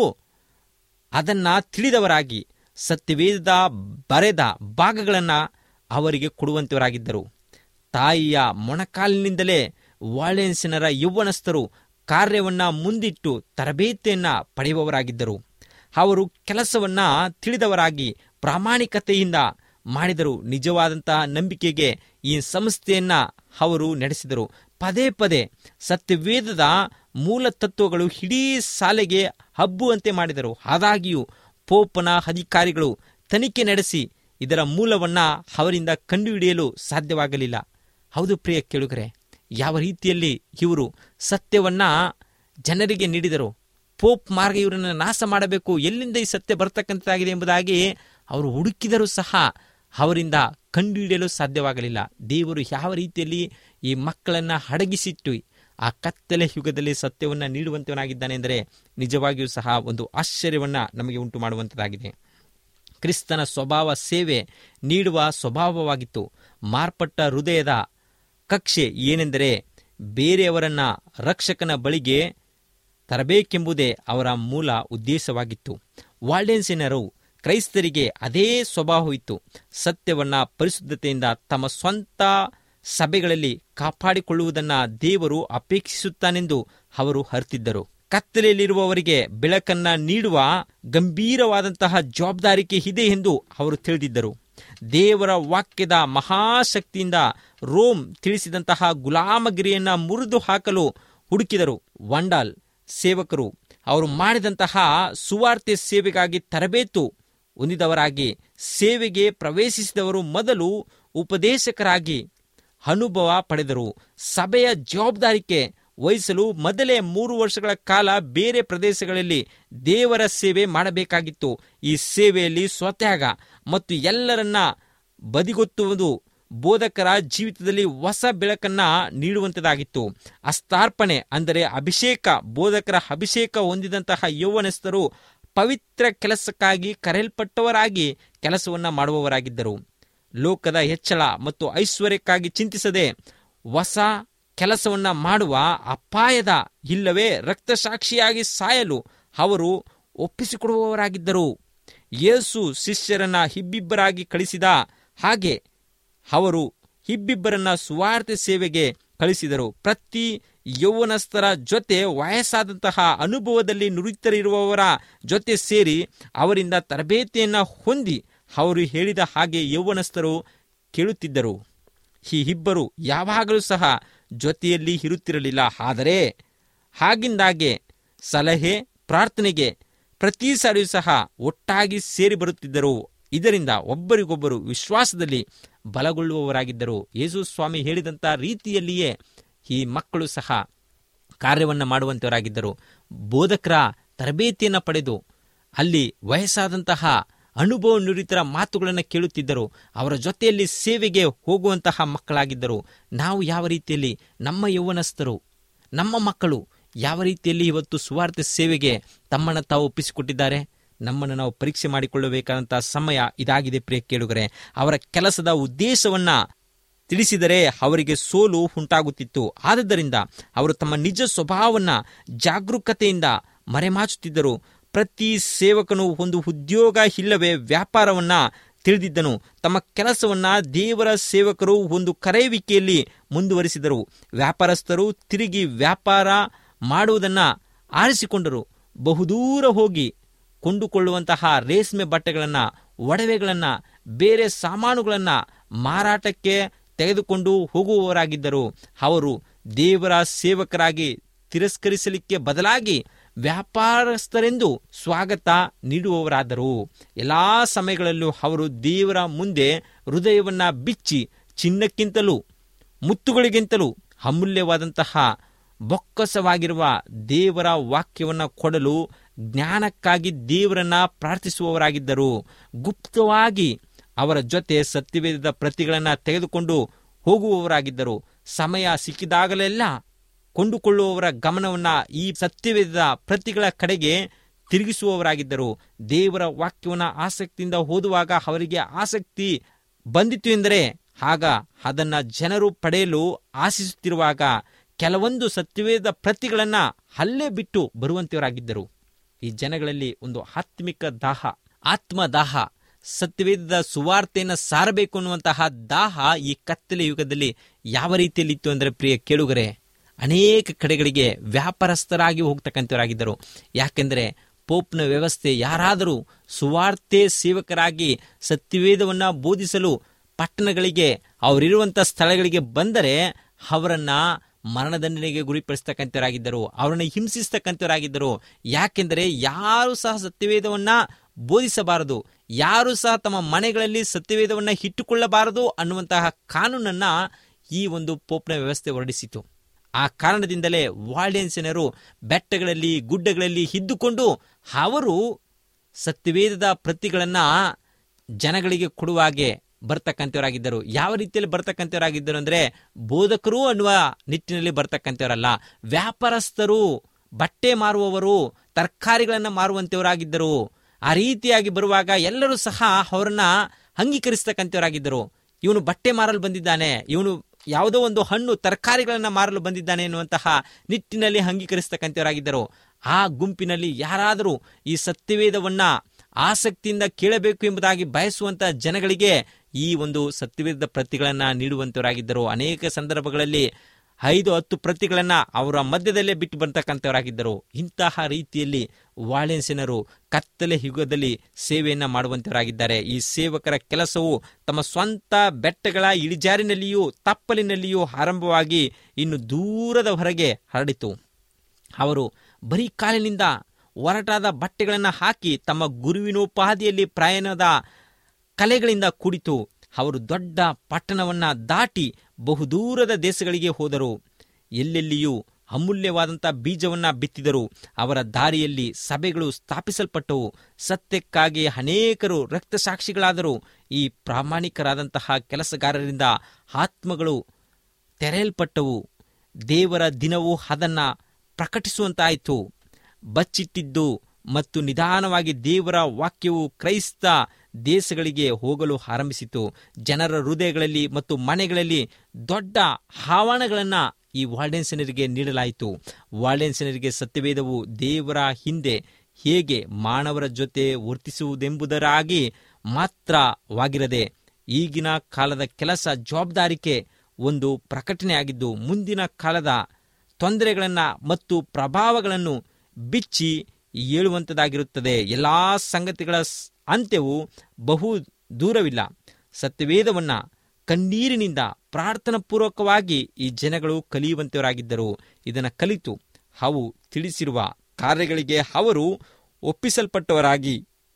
ಅದನ್ನ ತಿಳಿದವರಾಗಿ ಸತ್ಯವೇದದ ಬರೆದ ಭಾಗಗಳನ್ನು ಅವರಿಗೆ ಕೊಡುವಂತವರಾಗಿದ್ದರು ತಾಯಿಯ ಮೊಣಕಾಲಿನಿಂದಲೇ ವಾಳೆನ್ಸಿನರ ಯೌವನಸ್ಥರು ಕಾರ್ಯವನ್ನ ಮುಂದಿಟ್ಟು ತರಬೇತಿಯನ್ನ ಪಡೆಯುವವರಾಗಿದ್ದರು ಅವರು ಕೆಲಸವನ್ನ ತಿಳಿದವರಾಗಿ ಪ್ರಾಮಾಣಿಕತೆಯಿಂದ ಮಾಡಿದರು ನಿಜವಾದಂತಹ ನಂಬಿಕೆಗೆ ಈ ಸಂಸ್ಥೆಯನ್ನ ಅವರು ನಡೆಸಿದರು ಪದೇ ಪದೇ ಸತ್ಯವೇದದ ಮೂಲ ತತ್ವಗಳು ಇಡೀ ಶಾಲೆಗೆ ಹಬ್ಬುವಂತೆ ಮಾಡಿದರು ಆದಾಗ್ಯೂ ಪೋಪನ ಅಧಿಕಾರಿಗಳು ತನಿಖೆ ನಡೆಸಿ ಇದರ ಮೂಲವನ್ನ ಅವರಿಂದ ಕಂಡುಹಿಡಿಯಲು ಸಾಧ್ಯವಾಗಲಿಲ್ಲ ಹೌದು ಪ್ರಿಯ ಕೇಳುಗರೆ ಯಾವ ರೀತಿಯಲ್ಲಿ ಇವರು ಸತ್ಯವನ್ನ ಜನರಿಗೆ ನೀಡಿದರು ಪೋಪ್ ಮಾರ್ಗ ಇವರನ್ನು ನಾಶ ಮಾಡಬೇಕು ಎಲ್ಲಿಂದ ಈ ಸತ್ಯ ಬರ್ತಕ್ಕಂಥದ್ದಾಗಿದೆ ಎಂಬುದಾಗಿ ಅವರು ಹುಡುಕಿದರೂ ಸಹ ಅವರಿಂದ ಕಂಡುಹಿಡಿಯಲು ಸಾಧ್ಯವಾಗಲಿಲ್ಲ ದೇವರು ಯಾವ ರೀತಿಯಲ್ಲಿ ಈ ಮಕ್ಕಳನ್ನ ಅಡಗಿಸಿಟ್ಟು ಆ ಕತ್ತಲೆ ಯುಗದಲ್ಲಿ ಸತ್ಯವನ್ನು ನೀಡುವಂತವನಾಗಿದ್ದಾನೆ ಎಂದರೆ ನಿಜವಾಗಿಯೂ ಸಹ ಒಂದು ಆಶ್ಚರ್ಯವನ್ನ ನಮಗೆ ಉಂಟು ಮಾಡುವಂಥದ್ದಾಗಿದೆ ಕ್ರಿಸ್ತನ ಸ್ವಭಾವ ಸೇವೆ ನೀಡುವ ಸ್ವಭಾವವಾಗಿತ್ತು ಮಾರ್ಪಟ್ಟ ಹೃದಯದ ಕಕ್ಷೆ ಏನೆಂದರೆ ಬೇರೆಯವರನ್ನ ರಕ್ಷಕನ ಬಳಿಗೆ ತರಬೇಕೆಂಬುದೇ ಅವರ ಮೂಲ ಉದ್ದೇಶವಾಗಿತ್ತು ವಾಲ್ಡೆನ್ಸಿನರು ಕ್ರೈಸ್ತರಿಗೆ ಅದೇ ಸ್ವಭಾವವಿತ್ತು ಸತ್ಯವನ್ನ ಪರಿಶುದ್ಧತೆಯಿಂದ ತಮ್ಮ ಸ್ವಂತ ಸಭೆಗಳಲ್ಲಿ ಕಾಪಾಡಿಕೊಳ್ಳುವುದನ್ನ ದೇವರು ಅಪೇಕ್ಷಿಸುತ್ತಾನೆಂದು ಅವರು ಅರ್ತಿದ್ದರು ಕತ್ತಲೆಯಲ್ಲಿರುವವರಿಗೆ ಬೆಳಕನ್ನ ನೀಡುವ ಗಂಭೀರವಾದಂತಹ ಜವಾಬ್ದಾರಿಕೆ ಇದೆ ಎಂದು ಅವರು ತಿಳಿದಿದ್ದರು ದೇವರ ವಾಕ್ಯದ ಮಹಾಶಕ್ತಿಯಿಂದ ರೋಮ್ ತಿಳಿಸಿದಂತಹ ಗುಲಾಮಗಿರಿಯನ್ನ ಮುರಿದು ಹಾಕಲು ಹುಡುಕಿದರು ವಂಡಾಲ್ ಸೇವಕರು ಅವರು ಮಾಡಿದಂತಹ ಸುವಾರ್ತೆ ಸೇವೆಗಾಗಿ ತರಬೇತು ಹೊಂದಿದವರಾಗಿ ಸೇವೆಗೆ ಪ್ರವೇಶಿಸಿದವರು ಮೊದಲು ಉಪದೇಶಕರಾಗಿ ಅನುಭವ ಪಡೆದರು ಸಭೆಯ ಜವಾಬ್ದಾರಿಕೆ ವಹಿಸಲು ಮೊದಲೇ ಮೂರು ವರ್ಷಗಳ ಕಾಲ ಬೇರೆ ಪ್ರದೇಶಗಳಲ್ಲಿ ದೇವರ ಸೇವೆ ಮಾಡಬೇಕಾಗಿತ್ತು ಈ ಸೇವೆಯಲ್ಲಿ ಸ್ವತ್ಯಾಗ ಮತ್ತು ಎಲ್ಲರನ್ನ ಬದಿಗೊತ್ತುವುದು ಬೋಧಕರ ಜೀವಿತದಲ್ಲಿ ಹೊಸ ಬೆಳಕನ್ನ ನೀಡುವಂತದಾಗಿತ್ತು ಅಸ್ತಾರ್ಪಣೆ ಅಂದರೆ ಅಭಿಷೇಕ ಬೋಧಕರ ಅಭಿಷೇಕ ಹೊಂದಿದಂತಹ ಯೌವನಸ್ಥರು ಪವಿತ್ರ ಕೆಲಸಕ್ಕಾಗಿ ಕರೆಯಲ್ಪಟ್ಟವರಾಗಿ ಕೆಲಸವನ್ನ ಮಾಡುವವರಾಗಿದ್ದರು ಲೋಕದ ಹೆಚ್ಚಳ ಮತ್ತು ಐಶ್ವರ್ಯಕ್ಕಾಗಿ ಚಿಂತಿಸದೆ ಹೊಸ ಕೆಲಸವನ್ನ ಮಾಡುವ ಅಪಾಯದ ಇಲ್ಲವೇ ರಕ್ತಸಾಕ್ಷಿಯಾಗಿ ಸಾಯಲು ಅವರು ಒಪ್ಪಿಸಿಕೊಡುವವರಾಗಿದ್ದರು ಯೇಸು ಶಿಷ್ಯರನ್ನ ಇಬ್ಬಿಬ್ಬರಾಗಿ ಕಳಿಸಿದ ಹಾಗೆ ಅವರು ಇಬ್ಬಿಬ್ಬರನ್ನ ಸುವಾರ್ತೆ ಸೇವೆಗೆ ಕಳಿಸಿದರು ಪ್ರತಿ ಯೌವನಸ್ಥರ ಜೊತೆ ವಯಸ್ಸಾದಂತಹ ಅನುಭವದಲ್ಲಿ ನುರಿತರಿರುವವರ ಜೊತೆ ಸೇರಿ ಅವರಿಂದ ತರಬೇತಿಯನ್ನ ಹೊಂದಿ ಅವರು ಹೇಳಿದ ಹಾಗೆ ಯೌವನಸ್ಥರು ಕೇಳುತ್ತಿದ್ದರು ಈ ಇಬ್ಬರು ಯಾವಾಗಲೂ ಸಹ ಜೊತೆಯಲ್ಲಿ ಇರುತ್ತಿರಲಿಲ್ಲ ಆದರೆ ಹಾಗಿಂದಾಗೆ ಸಲಹೆ ಪ್ರಾರ್ಥನೆಗೆ ಪ್ರತಿ ಸಾರಿಯೂ ಸಹ ಒಟ್ಟಾಗಿ ಸೇರಿ ಬರುತ್ತಿದ್ದರು ಇದರಿಂದ ಒಬ್ಬರಿಗೊಬ್ಬರು ವಿಶ್ವಾಸದಲ್ಲಿ ಬಲಗೊಳ್ಳುವವರಾಗಿದ್ದರು ಯೇಸು ಸ್ವಾಮಿ ಹೇಳಿದಂಥ ರೀತಿಯಲ್ಲಿಯೇ ಈ ಮಕ್ಕಳು ಸಹ ಕಾರ್ಯವನ್ನು ಮಾಡುವಂತವರಾಗಿದ್ದರು ಬೋಧಕರ ತರಬೇತಿಯನ್ನು ಪಡೆದು ಅಲ್ಲಿ ವಯಸ್ಸಾದಂತಹ ಅನುಭವ ನುರಿತರ ಮಾತುಗಳನ್ನು ಕೇಳುತ್ತಿದ್ದರು ಅವರ ಜೊತೆಯಲ್ಲಿ ಸೇವೆಗೆ ಹೋಗುವಂತಹ ಮಕ್ಕಳಾಗಿದ್ದರು ನಾವು ಯಾವ ರೀತಿಯಲ್ಲಿ ನಮ್ಮ ಯೌವನಸ್ಥರು ನಮ್ಮ ಮಕ್ಕಳು ಯಾವ ರೀತಿಯಲ್ಲಿ ಇವತ್ತು ಸುವಾರ್ಥ ಸೇವೆಗೆ ತಮ್ಮನ್ನು ತಾವು ಒಪ್ಪಿಸಿಕೊಟ್ಟಿದ್ದಾರೆ ನಮ್ಮನ್ನು ನಾವು ಪರೀಕ್ಷೆ ಮಾಡಿಕೊಳ್ಳಬೇಕಾದಂತಹ ಸಮಯ ಇದಾಗಿದೆ ಪ್ರಿಯ ಕೇಳುಗರೆ ಅವರ ಕೆಲಸದ ಉದ್ದೇಶವನ್ನ ತಿಳಿಸಿದರೆ ಅವರಿಗೆ ಸೋಲು ಉಂಟಾಗುತ್ತಿತ್ತು ಆದುದರಿಂದ ಅವರು ತಮ್ಮ ನಿಜ ಸ್ವಭಾವವನ್ನ ಜಾಗರೂಕತೆಯಿಂದ ಮರೆಮಾಚುತ್ತಿದ್ದರು ಪ್ರತಿ ಸೇವಕನು ಒಂದು ಉದ್ಯೋಗ ಇಲ್ಲವೇ ವ್ಯಾಪಾರವನ್ನ ತಿಳಿದಿದ್ದನು ತಮ್ಮ ಕೆಲಸವನ್ನ ದೇವರ ಸೇವಕರು ಒಂದು ಕರೆಯುವಿಕೆಯಲ್ಲಿ ಮುಂದುವರಿಸಿದರು ವ್ಯಾಪಾರಸ್ಥರು ತಿರುಗಿ ವ್ಯಾಪಾರ ಮಾಡುವುದನ್ನ ಆರಿಸಿಕೊಂಡರು ಬಹುದೂರ ಹೋಗಿ ಕೊಂಡುಕೊಳ್ಳುವಂತಹ ರೇಷ್ಮೆ ಬಟ್ಟೆಗಳನ್ನು ಒಡವೆಗಳನ್ನು ಬೇರೆ ಸಾಮಾನುಗಳನ್ನು ಮಾರಾಟಕ್ಕೆ ತೆಗೆದುಕೊಂಡು ಹೋಗುವವರಾಗಿದ್ದರು ಅವರು ದೇವರ ಸೇವಕರಾಗಿ ತಿರಸ್ಕರಿಸಲಿಕ್ಕೆ ಬದಲಾಗಿ ವ್ಯಾಪಾರಸ್ಥರೆಂದು ಸ್ವಾಗತ ನೀಡುವವರಾದರು ಎಲ್ಲಾ ಸಮಯಗಳಲ್ಲೂ ಅವರು ದೇವರ ಮುಂದೆ ಹೃದಯವನ್ನ ಬಿಚ್ಚಿ ಚಿನ್ನಕ್ಕಿಂತಲೂ ಮುತ್ತುಗಳಿಗಿಂತಲೂ ಅಮೂಲ್ಯವಾದಂತಹ ಬೊಕ್ಕಸವಾಗಿರುವ ದೇವರ ವಾಕ್ಯವನ್ನು ಕೊಡಲು ಜ್ಞಾನಕ್ಕಾಗಿ ದೇವರನ್ನ ಪ್ರಾರ್ಥಿಸುವವರಾಗಿದ್ದರು ಗುಪ್ತವಾಗಿ ಅವರ ಜೊತೆ ಸತ್ಯವೇದದ ಪ್ರತಿಗಳನ್ನು ತೆಗೆದುಕೊಂಡು ಹೋಗುವವರಾಗಿದ್ದರು ಸಮಯ ಸಿಕ್ಕಿದಾಗಲೆಲ್ಲ ಕೊಂಡುಕೊಳ್ಳುವವರ ಗಮನವನ್ನ ಈ ಸತ್ಯವೇದದ ಪ್ರತಿಗಳ ಕಡೆಗೆ ತಿರುಗಿಸುವವರಾಗಿದ್ದರು ದೇವರ ವಾಕ್ಯವನ್ನು ಆಸಕ್ತಿಯಿಂದ ಓದುವಾಗ ಅವರಿಗೆ ಆಸಕ್ತಿ ಬಂದಿತು ಎಂದರೆ ಆಗ ಅದನ್ನ ಜನರು ಪಡೆಯಲು ಆಶಿಸುತ್ತಿರುವಾಗ ಕೆಲವೊಂದು ಸತ್ಯವೇದ ಪ್ರತಿಗಳನ್ನ ಅಲ್ಲೇ ಬಿಟ್ಟು ಬರುವಂತವರಾಗಿದ್ದರು ಈ ಜನಗಳಲ್ಲಿ ಒಂದು ಆತ್ಮಿಕ ದಾಹ ಆತ್ಮದಾಹ ಸತ್ಯವೇದದ ಸುವಾರ್ತೆಯನ್ನು ಸಾರಬೇಕು ಅನ್ನುವಂತಹ ದಾಹ ಈ ಕತ್ತಲೆ ಯುಗದಲ್ಲಿ ಯಾವ ರೀತಿಯಲ್ಲಿ ಇತ್ತು ಅಂದರೆ ಪ್ರಿಯ ಕೇಳುಗರೆ ಅನೇಕ ಕಡೆಗಳಿಗೆ ವ್ಯಾಪಾರಸ್ಥರಾಗಿ ಹೋಗ್ತಕ್ಕಂಥವರಾಗಿದ್ದರು ಯಾಕೆಂದರೆ ಪೋಪ್ನ ವ್ಯವಸ್ಥೆ ಯಾರಾದರೂ ಸುವಾರ್ತೆ ಸೇವಕರಾಗಿ ಸತ್ಯವೇದವನ್ನ ಬೋಧಿಸಲು ಪಟ್ಟಣಗಳಿಗೆ ಅವರಿರುವಂಥ ಸ್ಥಳಗಳಿಗೆ ಬಂದರೆ ಅವರನ್ನ ಮರಣದಂಡನೆಗೆ ಗುರಿಪಡಿಸ್ತಕ್ಕಂಥವರಾಗಿದ್ದರು ಅವರನ್ನು ಹಿಂಸಿಸ್ತಕ್ಕಂಥವರಾಗಿದ್ದರು ಯಾಕೆಂದರೆ ಯಾರು ಸಹ ಸತ್ಯವೇದವನ್ನ ಬೋಧಿಸಬಾರದು ಯಾರು ಸಹ ತಮ್ಮ ಮನೆಗಳಲ್ಲಿ ಸತ್ಯವೇದವನ್ನ ಇಟ್ಟುಕೊಳ್ಳಬಾರದು ಅನ್ನುವಂತಹ ಕಾನೂನನ್ನ ಈ ಒಂದು ಪೋಪ್ನ ವ್ಯವಸ್ಥೆ ಹೊರಡಿಸಿತು ಆ ಕಾರಣದಿಂದಲೇ ವಾಲ್ಡಿಯನ್ಸಿನರು ಬೆಟ್ಟಗಳಲ್ಲಿ ಗುಡ್ಡಗಳಲ್ಲಿ ಇದ್ದುಕೊಂಡು ಅವರು ಸತ್ಯವೇದದ ಪ್ರತಿಗಳನ್ನ ಜನಗಳಿಗೆ ಕೊಡುವಾಗೆ ಬರ್ತಕ್ಕಂಥವರಾಗಿದ್ದರು ಯಾವ ರೀತಿಯಲ್ಲಿ ಬರ್ತಕ್ಕಂಥವರಾಗಿದ್ದರು ಅಂದ್ರೆ ಬೋಧಕರು ಅನ್ನುವ ನಿಟ್ಟಿನಲ್ಲಿ ಬರ್ತಕ್ಕಂಥವರಲ್ಲ ವ್ಯಾಪಾರಸ್ಥರು ಬಟ್ಟೆ ಮಾರುವವರು ತರಕಾರಿಗಳನ್ನು ಮಾರುವಂತವರಾಗಿದ್ದರು ಆ ರೀತಿಯಾಗಿ ಬರುವಾಗ ಎಲ್ಲರೂ ಸಹ ಅವರನ್ನ ಅಂಗೀಕರಿಸ್ತಕ್ಕಂಥವರಾಗಿದ್ದರು ಇವನು ಬಟ್ಟೆ ಮಾರಲು ಬಂದಿದ್ದಾನೆ ಇವನು ಯಾವುದೋ ಒಂದು ಹಣ್ಣು ತರಕಾರಿಗಳನ್ನು ಮಾರಲು ಬಂದಿದ್ದಾನೆ ಎನ್ನುವಂತಹ ನಿಟ್ಟಿನಲ್ಲಿ ಅಂಗೀಕರಿಸ್ತಕ್ಕಂಥವರಾಗಿದ್ದರು ಆ ಗುಂಪಿನಲ್ಲಿ ಯಾರಾದರೂ ಈ ಸತ್ಯವೇದವನ್ನ ಆಸಕ್ತಿಯಿಂದ ಕೇಳಬೇಕು ಎಂಬುದಾಗಿ ಬಯಸುವಂತಹ ಜನಗಳಿಗೆ ಈ ಒಂದು ಸತ್ಯವೇದ ಪ್ರತಿಗಳನ್ನ ನೀಡುವಂತವರಾಗಿದ್ದರು ಅನೇಕ ಸಂದರ್ಭಗಳಲ್ಲಿ ಐದು ಹತ್ತು ಪ್ರತಿಗಳನ್ನ ಅವರ ಮಧ್ಯದಲ್ಲೇ ಬಿಟ್ಟು ಬರ್ತಕ್ಕಂಥವರಾಗಿದ್ದರು ಇಂತಹ ರೀತಿಯಲ್ಲಿ ವಾಳೆನ್ಸಿನರು ಕತ್ತಲೆ ಯುಗದಲ್ಲಿ ಸೇವೆಯನ್ನ ಮಾಡುವಂತವರಾಗಿದ್ದಾರೆ ಈ ಸೇವಕರ ಕೆಲಸವು ತಮ್ಮ ಸ್ವಂತ ಬೆಟ್ಟಗಳ ಇಳಿಜಾರಿನಲ್ಲಿಯೂ ತಪ್ಪಲಿನಲ್ಲಿಯೂ ಆರಂಭವಾಗಿ ಇನ್ನು ದೂರದ ಹೊರಗೆ ಹರಡಿತು ಅವರು ಬರೀ ಕಾಲಿನಿಂದ ಒರಟಾದ ಬಟ್ಟೆಗಳನ್ನು ಹಾಕಿ ತಮ್ಮ ಗುರುವಿನೋಪಾದಿಯಲ್ಲಿ ಪ್ರಯಾಣದ ಕಲೆಗಳಿಂದ ಕೂಡಿತು ಅವರು ದೊಡ್ಡ ಪಟ್ಟಣವನ್ನ ದಾಟಿ ಬಹುದೂರದ ದೇಶಗಳಿಗೆ ಹೋದರು ಎಲ್ಲೆಲ್ಲಿಯೂ ಅಮೂಲ್ಯವಾದಂಥ ಬೀಜವನ್ನ ಬಿತ್ತಿದರು ಅವರ ದಾರಿಯಲ್ಲಿ ಸಭೆಗಳು ಸ್ಥಾಪಿಸಲ್ಪಟ್ಟವು ಸತ್ಯಕ್ಕಾಗಿ ಅನೇಕರು ರಕ್ತಸಾಕ್ಷಿಗಳಾದರು ಈ ಪ್ರಾಮಾಣಿಕರಾದಂತಹ ಕೆಲಸಗಾರರಿಂದ ಆತ್ಮಗಳು ತೆರೆಯಲ್ಪಟ್ಟವು ದೇವರ ದಿನವೂ ಅದನ್ನ ಪ್ರಕಟಿಸುವಂತಾಯಿತು ಬಚ್ಚಿಟ್ಟಿದ್ದು ಮತ್ತು ನಿಧಾನವಾಗಿ ದೇವರ ವಾಕ್ಯವು ಕ್ರೈಸ್ತ ದೇಶಗಳಿಗೆ ಹೋಗಲು ಆರಂಭಿಸಿತು ಜನರ ಹೃದಯಗಳಲ್ಲಿ ಮತ್ತು ಮನೆಗಳಲ್ಲಿ ದೊಡ್ಡ ಆಹ್ವಾನಗಳನ್ನು ಈ ವಾಲ್ಡೆನ್ಸನರಿಗೆ ನೀಡಲಾಯಿತು ವಾಲ್ಡೆನ್ಸನರಿಗೆ ಸತ್ಯವೇದವು ದೇವರ ಹಿಂದೆ ಹೇಗೆ ಮಾನವರ ಜೊತೆ ವರ್ತಿಸುವುದೆಂಬುದರಾಗಿ ಮಾತ್ರವಾಗಿರದೆ ಈಗಿನ ಕಾಲದ ಕೆಲಸ ಜವಾಬ್ದಾರಿಕೆ ಒಂದು ಪ್ರಕಟಣೆಯಾಗಿದ್ದು ಮುಂದಿನ ಕಾಲದ ತೊಂದರೆಗಳನ್ನು ಮತ್ತು ಪ್ರಭಾವಗಳನ್ನು ಬಿಚ್ಚಿ ಹೇಳುವಂಥದ್ದಾಗಿರುತ್ತದೆ ಎಲ್ಲಾ ಸಂಗತಿಗಳ ಅಂತ್ಯವು ಬಹು ದೂರವಿಲ್ಲ ಸತ್ಯವೇದವನ್ನ ಕಣ್ಣೀರಿನಿಂದ ಪ್ರಾರ್ಥನಾಪೂರ್ವಕವಾಗಿ ಈ ಜನಗಳು ಕಲಿಯುವಂತವರಾಗಿದ್ದರು ಇದನ್ನು ಕಲಿತು ಅವು ತಿಳಿಸಿರುವ ಕಾರ್ಯಗಳಿಗೆ ಅವರು ಒಪ್ಪಿಸಲ್ಪಟ್ಟವರಾಗಿ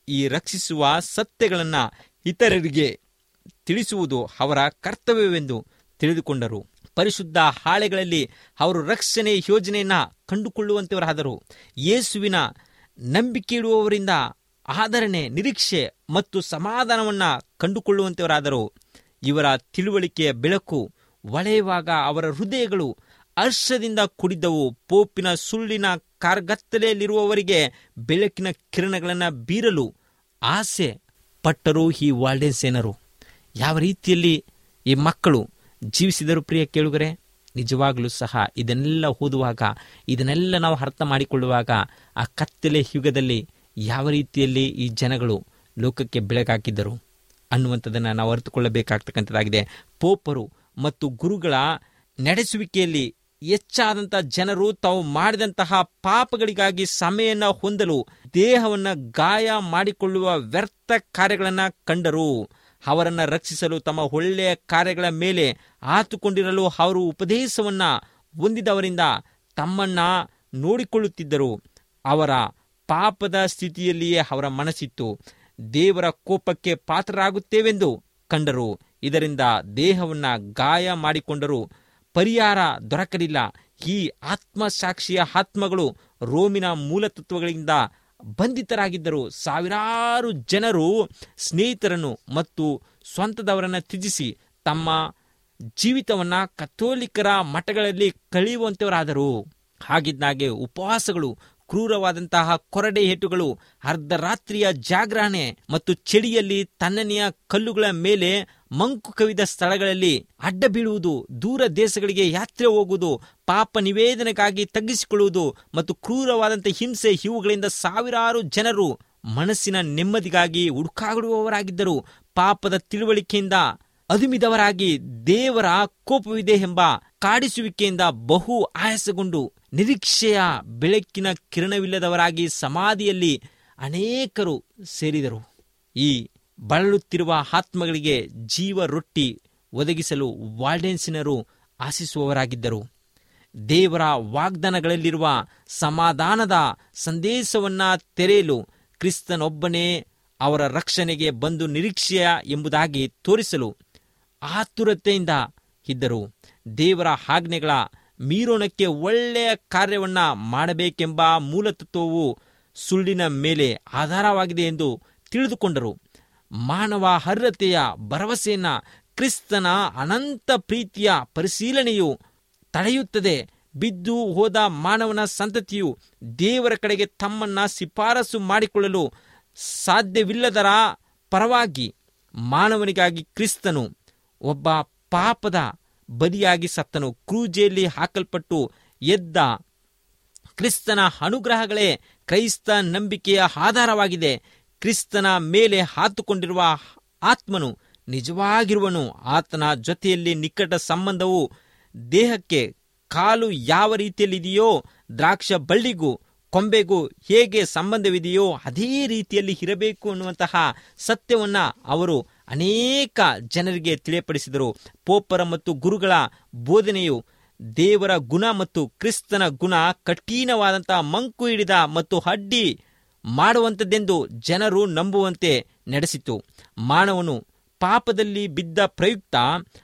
ಈ ರಕ್ಷಿಸುವ ಸತ್ಯಗಳನ್ನು ಇತರರಿಗೆ ತಿಳಿಸುವುದು ಅವರ ಕರ್ತವ್ಯವೆಂದು ತಿಳಿದುಕೊಂಡರು ಪರಿಶುದ್ಧ ಹಾಳೆಗಳಲ್ಲಿ ಅವರು ರಕ್ಷಣೆ ಯೋಜನೆಯನ್ನ ಕಂಡುಕೊಳ್ಳುವಂತವರಾದರು ಯೇಸುವಿನ ನಂಬಿಕೆ ಇಡುವವರಿಂದ ಆದರಣೆ ನಿರೀಕ್ಷೆ ಮತ್ತು ಸಮಾಧಾನವನ್ನ ಕಂಡುಕೊಳ್ಳುವಂತವರಾದರು ಇವರ ತಿಳುವಳಿಕೆಯ ಬೆಳಕು ಒಳೆಯುವಾಗ ಅವರ ಹೃದಯಗಳು ಹರ್ಷದಿಂದ ಕುಡಿದವು ಪೋಪಿನ ಸುಳ್ಳಿನ ಕಾರ್ಗತ್ತಲೆಯಲ್ಲಿರುವವರಿಗೆ ಬೆಳಕಿನ ಕಿರಣಗಳನ್ನು ಬೀರಲು ಆಸೆ ಪಟ್ಟರು ಈ ವಾಲ್ಡೇನ್ ಸೇನರು ಯಾವ ರೀತಿಯಲ್ಲಿ ಈ ಮಕ್ಕಳು ಜೀವಿಸಿದರು ಪ್ರಿಯ ಕೇಳುಗರೆ ನಿಜವಾಗಲೂ ಸಹ ಇದನ್ನೆಲ್ಲ ಓದುವಾಗ ಇದನ್ನೆಲ್ಲ ನಾವು ಅರ್ಥ ಮಾಡಿಕೊಳ್ಳುವಾಗ ಆ ಕತ್ತಲೆ ಯುಗದಲ್ಲಿ ಯಾವ ರೀತಿಯಲ್ಲಿ ಈ ಜನಗಳು ಲೋಕಕ್ಕೆ ಬೆಳಗಾಕಿದ್ದರು ಅನ್ನುವಂಥದ್ದನ್ನು ನಾವು ಅರಿತುಕೊಳ್ಳಬೇಕಾಗ್ತಕ್ಕಂಥದ್ದಾಗಿದೆ ಪೋಪರು ಮತ್ತು ಗುರುಗಳ ನಡೆಸುವಿಕೆಯಲ್ಲಿ ಹೆಚ್ಚಾದಂಥ ಜನರು ತಾವು ಮಾಡಿದಂತಹ ಪಾಪಗಳಿಗಾಗಿ ಸಮಯನ ಹೊಂದಲು ದೇಹವನ್ನ ಗಾಯ ಮಾಡಿಕೊಳ್ಳುವ ವ್ಯರ್ಥ ಕಾರ್ಯಗಳನ್ನು ಕಂಡರು ಅವರನ್ನ ರಕ್ಷಿಸಲು ತಮ್ಮ ಒಳ್ಳೆಯ ಕಾರ್ಯಗಳ ಮೇಲೆ ಆತುಕೊಂಡಿರಲು ಅವರು ಉಪದೇಶವನ್ನ ಹೊಂದಿದವರಿಂದ ತಮ್ಮನ್ನ ನೋಡಿಕೊಳ್ಳುತ್ತಿದ್ದರು ಅವರ ಪಾಪದ ಸ್ಥಿತಿಯಲ್ಲಿಯೇ ಅವರ ಮನಸ್ಸಿತ್ತು ದೇವರ ಕೋಪಕ್ಕೆ ಪಾತ್ರರಾಗುತ್ತೇವೆಂದು ಕಂಡರು ಇದರಿಂದ ದೇಹವನ್ನ ಗಾಯ ಮಾಡಿಕೊಂಡರು ಪರಿಹಾರ ದೊರಕಲಿಲ್ಲ ಈ ಆತ್ಮಸಾಕ್ಷಿಯ ಆತ್ಮಗಳು ರೋಮಿನ ಮೂಲತತ್ವಗಳಿಂದ ಬಂಧಿತರಾಗಿದ್ದರು ಸಾವಿರಾರು ಜನರು ಸ್ನೇಹಿತರನ್ನು ಮತ್ತು ಸ್ವಂತದವರನ್ನು ತ್ಯಜಿಸಿ ತಮ್ಮ ಜೀವಿತವನ್ನ ಕಥೋಲಿಕರ ಮಠಗಳಲ್ಲಿ ಕಳೆಯುವಂತವರಾದರು ಹಾಗಿದ್ದಾಗೆ ಉಪವಾಸಗಳು ಕ್ರೂರವಾದಂತಹ ಕೊರಡೆ ಏಟುಗಳು ಅರ್ಧರಾತ್ರಿಯ ಜಾಗರಣೆ ಮತ್ತು ಚಳಿಯಲ್ಲಿ ತಣ್ಣನೆಯ ಕಲ್ಲುಗಳ ಮೇಲೆ ಮಂಕು ಕವಿದ ಸ್ಥಳಗಳಲ್ಲಿ ಅಡ್ಡ ಬೀಳುವುದು ದೂರ ದೇಶಗಳಿಗೆ ಯಾತ್ರೆ ಹೋಗುವುದು ಪಾಪ ನಿವೇದನೆಗಾಗಿ ತಗ್ಗಿಸಿಕೊಳ್ಳುವುದು ಮತ್ತು ಕ್ರೂರವಾದಂಥ ಹಿಂಸೆ ಇವುಗಳಿಂದ ಸಾವಿರಾರು ಜನರು ಮನಸ್ಸಿನ ನೆಮ್ಮದಿಗಾಗಿ ಹುಡುಕಾಡುವವರಾಗಿದ್ದರು ಪಾಪದ ತಿಳುವಳಿಕೆಯಿಂದ ಅದುಮಿದವರಾಗಿ ದೇವರ ಕೋಪವಿದೆ ಎಂಬ ಕಾಡಿಸುವಿಕೆಯಿಂದ ಬಹು ಆಯಾಸಗೊಂಡು ನಿರೀಕ್ಷೆಯ ಬೆಳಕಿನ ಕಿರಣವಿಲ್ಲದವರಾಗಿ ಸಮಾಧಿಯಲ್ಲಿ ಅನೇಕರು ಸೇರಿದರು ಈ ಬಳಲುತ್ತಿರುವ ಆತ್ಮಗಳಿಗೆ ಜೀವ ರೊಟ್ಟಿ ಒದಗಿಸಲು ವಾಲ್ಡೆನ್ಸಿನರು ಆಶಿಸುವವರಾಗಿದ್ದರು ದೇವರ ವಾಗ್ದಾನಗಳಲ್ಲಿರುವ ಸಮಾಧಾನದ ಸಂದೇಶವನ್ನ ತೆರೆಯಲು ಕ್ರಿಸ್ತನೊಬ್ಬನೇ ಅವರ ರಕ್ಷಣೆಗೆ ಬಂದು ನಿರೀಕ್ಷೆಯ ಎಂಬುದಾಗಿ ತೋರಿಸಲು ಆತುರತೆಯಿಂದ ಇದ್ದರು ದೇವರ ಆಜ್ಞೆಗಳ ಮೀರೋಣಕ್ಕೆ ಒಳ್ಳೆಯ ಕಾರ್ಯವನ್ನ ಮಾಡಬೇಕೆಂಬ ಮೂಲತತ್ವವು ಸುಳ್ಳಿನ ಮೇಲೆ ಆಧಾರವಾಗಿದೆ ಎಂದು ತಿಳಿದುಕೊಂಡರು ಮಾನವ ಅರ್ಹತೆಯ ಭರವಸೆಯನ್ನ ಕ್ರಿಸ್ತನ ಅನಂತ ಪ್ರೀತಿಯ ಪರಿಶೀಲನೆಯು ತಡೆಯುತ್ತದೆ ಬಿದ್ದು ಹೋದ ಮಾನವನ ಸಂತತಿಯು ದೇವರ ಕಡೆಗೆ ತಮ್ಮನ್ನ ಶಿಫಾರಸು ಮಾಡಿಕೊಳ್ಳಲು ಸಾಧ್ಯವಿಲ್ಲದರ ಪರವಾಗಿ ಮಾನವನಿಗಾಗಿ ಕ್ರಿಸ್ತನು ಒಬ್ಬ ಪಾಪದ ಬದಿಯಾಗಿ ಸತ್ತನು ಕ್ರೂಜೆಯಲ್ಲಿ ಹಾಕಲ್ಪಟ್ಟು ಎದ್ದ ಕ್ರಿಸ್ತನ ಅನುಗ್ರಹಗಳೇ ಕ್ರೈಸ್ತ ನಂಬಿಕೆಯ ಆಧಾರವಾಗಿದೆ ಕ್ರಿಸ್ತನ ಮೇಲೆ ಹಾತುಕೊಂಡಿರುವ ಆತ್ಮನು ನಿಜವಾಗಿರುವನು ಆತನ ಜೊತೆಯಲ್ಲಿ ನಿಕಟ ಸಂಬಂಧವು ದೇಹಕ್ಕೆ ಕಾಲು ಯಾವ ರೀತಿಯಲ್ಲಿದೆಯೋ ದ್ರಾಕ್ಷ ಬಳ್ಳಿಗೂ ಕೊಂಬೆಗೂ ಹೇಗೆ ಸಂಬಂಧವಿದೆಯೋ ಅದೇ ರೀತಿಯಲ್ಲಿ ಇರಬೇಕು ಅನ್ನುವಂತಹ ಸತ್ಯವನ್ನ ಅವರು ಅನೇಕ ಜನರಿಗೆ ತಿಳಿಯಪಡಿಸಿದರು ಪೋಪರ ಮತ್ತು ಗುರುಗಳ ಬೋಧನೆಯು ದೇವರ ಗುಣ ಮತ್ತು ಕ್ರಿಸ್ತನ ಗುಣ ಕಠಿಣವಾದಂತಹ ಮಂಕು ಹಿಡಿದ ಮತ್ತು ಅಡ್ಡಿ ಮಾಡುವಂಥದ್ದೆಂದು ಜನರು ನಂಬುವಂತೆ ನಡೆಸಿತು ಮಾನವನು ಪಾಪದಲ್ಲಿ ಬಿದ್ದ ಪ್ರಯುಕ್ತ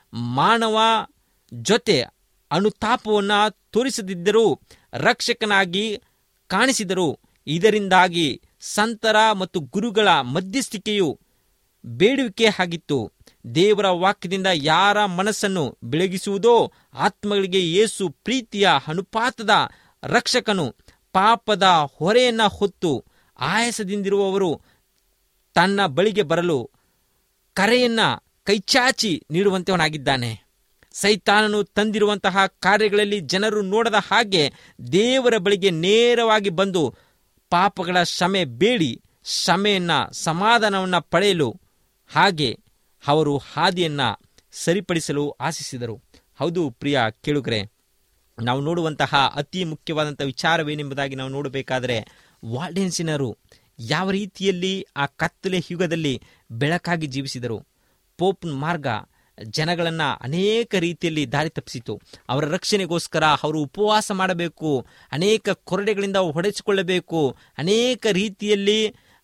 ಮಾನವ ಜೊತೆ ಅನುತಾಪವನ್ನ ತೋರಿಸದಿದ್ದರೂ ರಕ್ಷಕನಾಗಿ ಕಾಣಿಸಿದರು ಇದರಿಂದಾಗಿ ಸಂತರ ಮತ್ತು ಗುರುಗಳ ಮಧ್ಯಸ್ಥಿಕೆಯು ಬೇಡುವಿಕೆ ಆಗಿತ್ತು ದೇವರ ವಾಕ್ಯದಿಂದ ಯಾರ ಮನಸ್ಸನ್ನು ಬೆಳಗಿಸುವುದೋ ಆತ್ಮಗಳಿಗೆ ಯೇಸು ಪ್ರೀತಿಯ ಅನುಪಾತದ ರಕ್ಷಕನು ಪಾಪದ ಹೊರೆಯನ್ನ ಹೊತ್ತು ಆಯಾಸದಿಂದಿರುವವರು ತನ್ನ ಬಳಿಗೆ ಬರಲು ಕರೆಯನ್ನ ಕೈಚಾಚಿ ನೀಡುವಂತವನಾಗಿದ್ದಾನೆ ಸೈತಾನನು ತಂದಿರುವಂತಹ ಕಾರ್ಯಗಳಲ್ಲಿ ಜನರು ನೋಡದ ಹಾಗೆ ದೇವರ ಬಳಿಗೆ ನೇರವಾಗಿ ಬಂದು ಪಾಪಗಳ ಕ್ಷಮೆ ಬೇಡಿ ಕ್ಷಮೆಯನ್ನ ಸಮಾಧಾನವನ್ನ ಪಡೆಯಲು ಹಾಗೆ ಅವರು ಹಾದಿಯನ್ನ ಸರಿಪಡಿಸಲು ಆಶಿಸಿದರು ಹೌದು ಪ್ರಿಯ ಕೇಳುಗರೆ ನಾವು ನೋಡುವಂತಹ ಅತಿ ಮುಖ್ಯವಾದಂಥ ವಿಚಾರವೇನೆಂಬುದಾಗಿ ನಾವು ನೋಡಬೇಕಾದರೆ ವಾಲ್ಡೆನ್ಸಿನರು ಯಾವ ರೀತಿಯಲ್ಲಿ ಆ ಕತ್ತಲೆ ಯುಗದಲ್ಲಿ ಬೆಳಕಾಗಿ ಜೀವಿಸಿದರು ಪೋಪ್ ಮಾರ್ಗ ಜನಗಳನ್ನ ಅನೇಕ ರೀತಿಯಲ್ಲಿ ದಾರಿ ತಪ್ಪಿಸಿತು ಅವರ ರಕ್ಷಣೆಗೋಸ್ಕರ ಅವರು ಉಪವಾಸ ಮಾಡಬೇಕು ಅನೇಕ ಕೊರಡೆಗಳಿಂದ ಹೊಡೆಸಿಕೊಳ್ಳಬೇಕು ಅನೇಕ ರೀತಿಯಲ್ಲಿ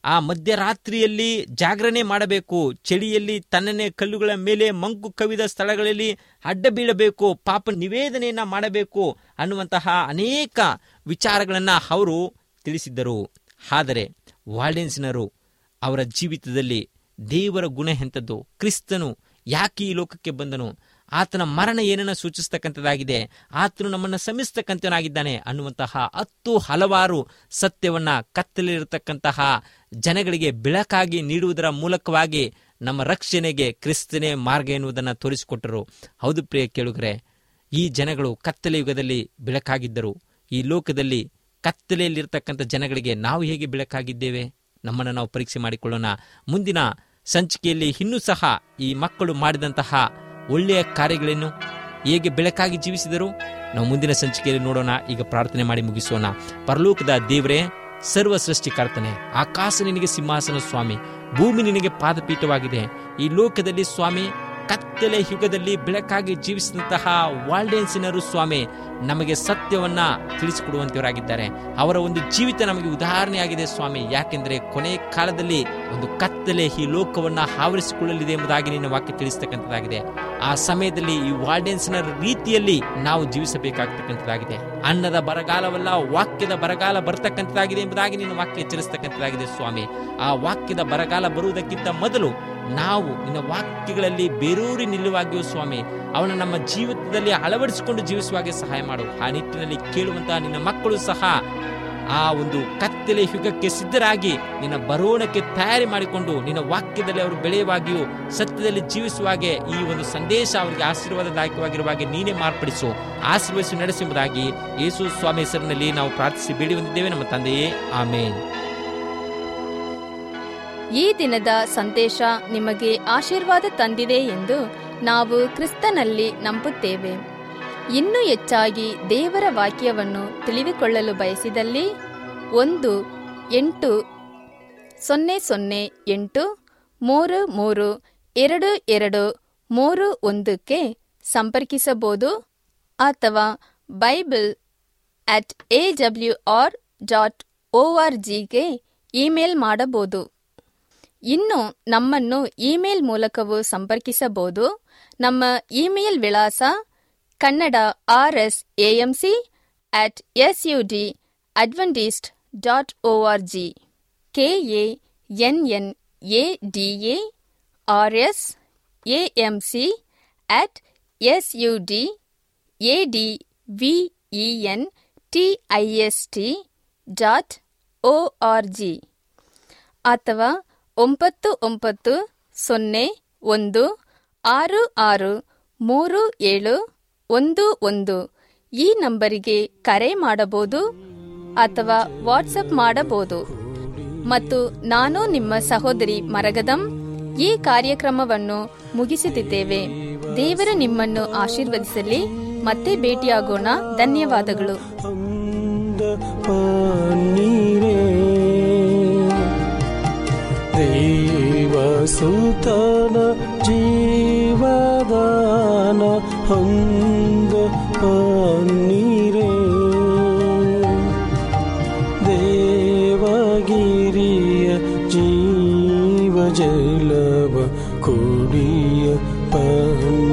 ಆ ಮಧ್ಯರಾತ್ರಿಯಲ್ಲಿ ಜಾಗರಣೆ ಮಾಡಬೇಕು ಚಳಿಯಲ್ಲಿ ತನ್ನನ್ನೇ ಕಲ್ಲುಗಳ ಮೇಲೆ ಮಂಕು ಕವಿದ ಸ್ಥಳಗಳಲ್ಲಿ ಅಡ್ಡ ಬೀಳಬೇಕು ಪಾಪ ನಿವೇದನೆಯನ್ನ ಮಾಡಬೇಕು ಅನ್ನುವಂತಹ ಅನೇಕ ವಿಚಾರಗಳನ್ನ ಅವರು ತಿಳಿಸಿದ್ದರು ಆದರೆ ವಾಲ್ಡೆನ್ಸ್ನರು ಅವರ ಜೀವಿತದಲ್ಲಿ ದೇವರ ಗುಣ ಎಂಥದ್ದು ಕ್ರಿಸ್ತನು ಯಾಕೆ ಈ ಲೋಕಕ್ಕೆ ಬಂದನು ಆತನ ಮರಣ ಏನನ್ನ ಸೂಚಿಸ್ತಕ್ಕಂಥದ್ದಾಗಿದೆ ಆತನು ನಮ್ಮನ್ನು ಶ್ರಮಿಸ್ತಕ್ಕಂಥವನಾಗಿದ್ದಾನೆ ಅನ್ನುವಂತಹ ಹತ್ತು ಹಲವಾರು ಸತ್ಯವನ್ನ ಕತ್ತಲಿರತಕ್ಕಂತಹ ಜನಗಳಿಗೆ ಬೆಳಕಾಗಿ ನೀಡುವುದರ ಮೂಲಕವಾಗಿ ನಮ್ಮ ರಕ್ಷಣೆಗೆ ಕ್ರಿಸ್ತನೇ ಮಾರ್ಗ ಎನ್ನುವುದನ್ನು ತೋರಿಸಿಕೊಟ್ಟರು ಹೌದು ಪ್ರಿಯ ಕೇಳುಗರೆ ಈ ಜನಗಳು ಕತ್ತಲೆ ಯುಗದಲ್ಲಿ ಬೆಳಕಾಗಿದ್ದರು ಈ ಲೋಕದಲ್ಲಿ ಕತ್ತಲೆಯಲ್ಲಿರ್ತಕ್ಕಂಥ ಜನಗಳಿಗೆ ನಾವು ಹೇಗೆ ಬೆಳಕಾಗಿದ್ದೇವೆ ನಮ್ಮನ್ನು ನಾವು ಪರೀಕ್ಷೆ ಮಾಡಿಕೊಳ್ಳೋಣ ಮುಂದಿನ ಸಂಚಿಕೆಯಲ್ಲಿ ಇನ್ನೂ ಸಹ ಈ ಮಕ್ಕಳು ಮಾಡಿದಂತಹ ಒಳ್ಳೆಯ ಕಾರ್ಯಗಳನ್ನು ಹೇಗೆ ಬೆಳಕಾಗಿ ಜೀವಿಸಿದರು ನಾವು ಮುಂದಿನ ಸಂಚಿಕೆಯಲ್ಲಿ ನೋಡೋಣ ಈಗ ಪ್ರಾರ್ಥನೆ ಮಾಡಿ ಮುಗಿಸೋಣ ಪರಲೋಕದ ದೇವರೇ ಸರ್ವ ಸೃಷ್ಟಿಕರ್ತನೆ ಆಕಾಶ ನಿನಗೆ ಸಿಂಹಾಸನ ಸ್ವಾಮಿ ಭೂಮಿ ನಿನಗೆ ಪಾದಪೀಠವಾಗಿದೆ ಈ ಲೋಕದಲ್ಲಿ ಸ್ವಾಮಿ ಕತ್ತಲೆ ಯುಗದಲ್ಲಿ ಬೆಳಕಾಗಿ ಜೀವಿಸಿದಂತಹ ವಾಲ್ಡೇನ್ಸಿನರು ಸ್ವಾಮಿ ನಮಗೆ ಸತ್ಯವನ್ನ ತಿಳಿಸಿಕೊಡುವಂತವರಾಗಿದ್ದಾರೆ ಅವರ ಒಂದು ಜೀವಿತ ನಮಗೆ ಉದಾಹರಣೆಯಾಗಿದೆ ಸ್ವಾಮಿ ಯಾಕೆಂದ್ರೆ ಕೊನೆ ಕಾಲದಲ್ಲಿ ಒಂದು ಕತ್ತಲೆ ಈ ಲೋಕವನ್ನ ಆವರಿಸಿಕೊಳ್ಳಲಿದೆ ಎಂಬುದಾಗಿ ನಿನ್ನ ವಾಕ್ಯ ತಿಳಿಸ್ತಕ್ಕಂಥದ್ದಾಗಿದೆ ಆ ಸಮಯದಲ್ಲಿ ಈ ವಾಲ್ಡೇನ್ಸ್ನ ರೀತಿಯಲ್ಲಿ ನಾವು ಜೀವಿಸಬೇಕಾಗ್ತಕ್ಕಂಥದ್ದಾಗಿದೆ ಅನ್ನದ ಬರಗಾಲವಲ್ಲ ವಾಕ್ಯದ ಬರಗಾಲ ಬರ್ತಕ್ಕಂಥದ್ದಾಗಿದೆ ಎಂಬುದಾಗಿ ನಿನ್ನ ವಾಕ್ಯ ಎಚ್ಚರಿಸ್ತಕ್ಕಂಥದ್ದಾಗಿದೆ ಸ್ವಾಮಿ ಆ ವಾಕ್ಯದ ಬರಗಾಲ ಬರುವುದಕ್ಕಿಂತ ಮೊದಲು ನಾವು ನಿನ್ನ ವಾಕ್ಯಗಳಲ್ಲಿ ಬೇರೂರಿ ನಿಲ್ಲುವಾಗಿಯೂ ಸ್ವಾಮಿ ಅವನ ನಮ್ಮ ಜೀವಿತದಲ್ಲಿ ಅಳವಡಿಸಿಕೊಂಡು ಜೀವಿಸುವಾಗೆ ಸಹಾಯ ಮಾಡು ಆ ನಿಟ್ಟಿನಲ್ಲಿ ಕೇಳುವಂತಹ ನಿನ್ನ ಮಕ್ಕಳು ಸಹ ಆ ಒಂದು ಕತ್ತಲೆ ಯುಗಕ್ಕೆ ಸಿದ್ಧರಾಗಿ ನಿನ್ನ ಬರೋಣಕ್ಕೆ ತಯಾರಿ ಮಾಡಿಕೊಂಡು ನಿನ್ನ ವಾಕ್ಯದಲ್ಲಿ ಅವರು ಬೆಳೆಯುವಾಗಿಯೂ ಸತ್ಯದಲ್ಲಿ ಜೀವಿಸುವಾಗೆ ಈ ಒಂದು ಸಂದೇಶ ಅವರಿಗೆ ಆಶೀರ್ವಾದದಾಯಕವಾಗಿರುವಾಗೆ ನೀನೇ ಮಾರ್ಪಡಿಸು ಆಶೀರ್ವದಿಸಿ ನಡೆಸುವುದಾಗಿ ಯೇಸು ಸ್ವಾಮಿ ಹೆಸರಿನಲ್ಲಿ ನಾವು ಪ್ರಾರ್ಥಿಸಿ ಬೇಡಿ ಹೊಂದಿದ್ದೇವೆ ನಮ್ಮ ತಂದೆಯೇ ಆಮೇನ್ ಈ ದಿನದ ಸಂದೇಶ ನಿಮಗೆ ಆಶೀರ್ವಾದ ತಂದಿದೆ ಎಂದು ನಾವು ಕ್ರಿಸ್ತನಲ್ಲಿ ನಂಬುತ್ತೇವೆ ಇನ್ನೂ ಹೆಚ್ಚಾಗಿ ದೇವರ ವಾಕ್ಯವನ್ನು ತಿಳಿದುಕೊಳ್ಳಲು ಬಯಸಿದಲ್ಲಿ ಒಂದು ಎಂಟು ಸೊನ್ನೆ ಸೊನ್ನೆ ಎಂಟು ಮೂರು ಮೂರು ಎರಡು ಎರಡು ಮೂರು ಒಂದಕ್ಕೆ ಸಂಪರ್ಕಿಸಬಹುದು ಅಥವಾ Bible at A W R dot O R ಜಿಗೆ ಇಮೇಲ್ ಮಾಡಬಹುದು ಇನ್ನು ನಮ್ಮನ್ನು ಇಮೇಲ್ ಮೂಲಕವೂ ಸಂಪರ್ಕಿಸಬಹುದು ನಮ್ಮ ಇಮೇಲ್ ವಿಳಾಸ Kannada R S AMC at S U D Adventist dot O R G K A N N A D A R S AMC at S U D A D V E N T I S T dot O R G ಅಥವಾ ಒಂಬತ್ತು ಒಂಬತ್ತು ಸೊನ್ನೆ ಒಂದು ಆರು ಆರು ಮೂರು ಏಳು ಒಂದು ಒಂದು ಈ ನಂಬರಿಗೆ ಕರೆ ಮಾಡಬಹುದು ಅಥವಾ ವಾಟ್ಸಪ್ ಮಾಡಬಹುದು ಮತ್ತು ನಾನು ನಿಮ್ಮ ಸಹೋದರಿ ಮರಗದಂ ಈ ಕಾರ್ಯಕ್ರಮವನ್ನು ಮುಗಿಸುತ್ತಿದ್ದೇವೆ ದೇವರು ನಿಮ್ಮನ್ನು ಆಶೀರ್ವದಿಸಲಿ ಮತ್ತೆ ಭೇಟಿಯಾಗೋಣ ಧನ್ಯವಾದಗಳು ಅಂದ ಪನ್ನೀರೇ ದೇವಸುತನ ಜೀವದಾನ ಹೊಂದ ಪನ್ನೀರೇ ದೇವಗಿರಿಯ ಜೀವ ಜಲವ ಕುಡಿಯ ಪನ್ನೀರೇ